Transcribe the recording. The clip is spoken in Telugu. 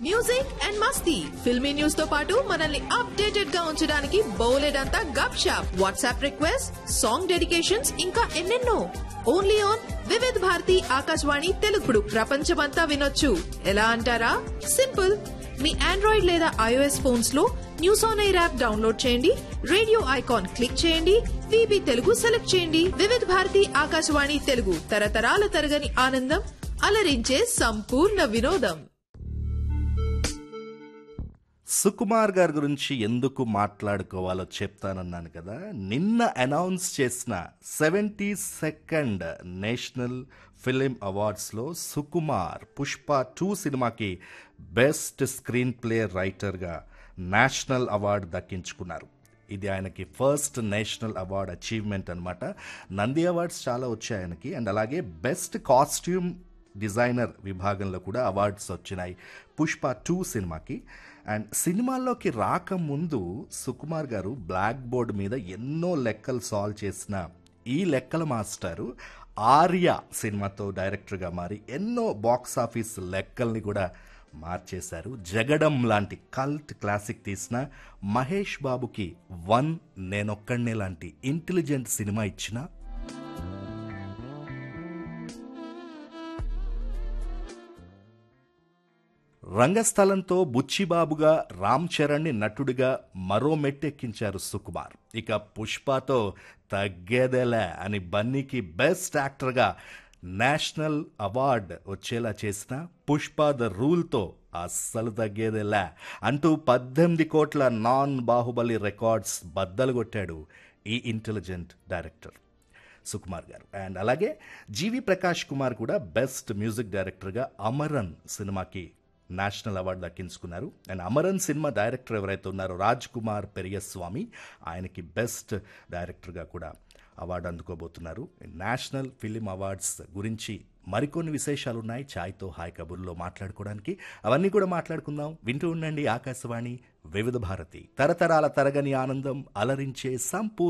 మ్యూజిక్ అండ్ మస్తీ ఫిల్మీ న్యూస్ తో పాటు మనల్ని అప్డేటెడ్ గా ఉంచడానికి బౌలెడంతా Gupshup WhatsApp request song dedications ఇంకా ఎన్నెన్నో ఓన్లీ ఆన్ వివిధ్ భారతి ఆకాశవాణి తెలుగుడు ప్రపంచమంతా వినొచ్చు ఎలా అంటారా సింపుల్ మీ ఆండ్రాయిడ్ లేదా ఐఓఎస్ ఫోన్స్ లో news on air app download చేయండి రేడియో ఐకాన్ క్లిక్ చేయండి విబి తెలుగు సెలెక్ట్ చేయండి వివిధ భారతి ఆకాశవాణి తెలుగు తరతరాల తరగని ఆనందం అలరించే సంపూర్ణ వినోదం సుకుమార్ గారి గురించి ఎందుకు మాట్లాడుకోవాలో చెప్తానన్నాను కదా నిన్న అనౌన్స్ చేసిన సెవెంటీ సెకండ్ నేషనల్ ఫిలిం అవార్డ్స్లో సుకుమార్ పుష్ప టూ సినిమాకి బెస్ట్ స్క్రీన్ ప్లే రైటర్గా నేషనల్ అవార్డు దక్కించుకున్నారు ఇది ఆయనకి ఫస్ట్ నేషనల్ అవార్డ్ అచీవ్మెంట్ అనమాట నంది అవార్డ్స్ చాలా వచ్చాయి ఆయనకి అండ్ అలాగే బెస్ట్ కాస్ట్యూమ్ డిజైనర్ విభాగంలో కూడా అవార్డ్స్ వచ్చినాయి పుష్ప టూ సినిమాకి అండ్ సినిమాల్లోకి రాకముందు సుకుమార్ గారు బ్లాక్ బోర్డ్ మీద ఎన్నో లెక్కలు సాల్వ్ చేసిన ఈ లెక్కల మాస్టారు ఆర్య సినిమాతో డైరెక్టర్గా మారి ఎన్నో బాక్స్ ఆఫీస్ లెక్కల్ని కూడా మార్చేశారు జగడం లాంటి కల్ట్ క్లాసిక్ తీసిన మహేష్ బాబుకి వన్ నేనొక్కడనే లాంటి ఇంటెలిజెంట్ సినిమా ఇచ్చిన రంగస్థలంతో బుచ్చిబాబుగా రామ్ చరణ్ని నటుడిగా మరో మెట్టెక్కించారు సుకుమార్ ఇక పుష్పతో తగ్గేదేలే అని బన్నీకి బెస్ట్ యాక్టర్గా నేషనల్ అవార్డ్ వచ్చేలా చేసిన పుష్ప ద రూల్తో అస్సలు తగ్గేదేలే అంటూ పద్దెనిమిది కోట్ల నాన్ బాహుబలి రికార్డ్స్ బద్దలు కొట్టాడు ఈ ఇంటెలిజెంట్ డైరెక్టర్ సుకుమార్ గారు అండ్ అలాగే జీవి ప్రకాష్ కుమార్ కూడా బెస్ట్ మ్యూజిక్ డైరెక్టర్గా అమరన్ సినిమాకి నేషనల్ అవార్డు దక్కించుకున్నారు అండ్ అమరన్ సినిమా డైరెక్టర్ ఎవరైతే ఉన్నారో రాజ్ కుమార్ పెరియస్వామి ఆయనకి బెస్ట్ డైరెక్టర్గా కూడా అవార్డు అందుకోబోతున్నారు నేషనల్ ఫిలిం అవార్డ్స్ గురించి మరికొన్ని విశేషాలు ఉన్నాయి ఛాయ్తో హాయ్ కబుర్లో మాట్లాడుకోవడానికి అవన్నీ కూడా మాట్లాడుకుందాం వింటూ ఉండండి ఆకాశవాణి వివిధ భారతి తరతరాల తరగని ఆనందం అలరించే సంపూర్ణ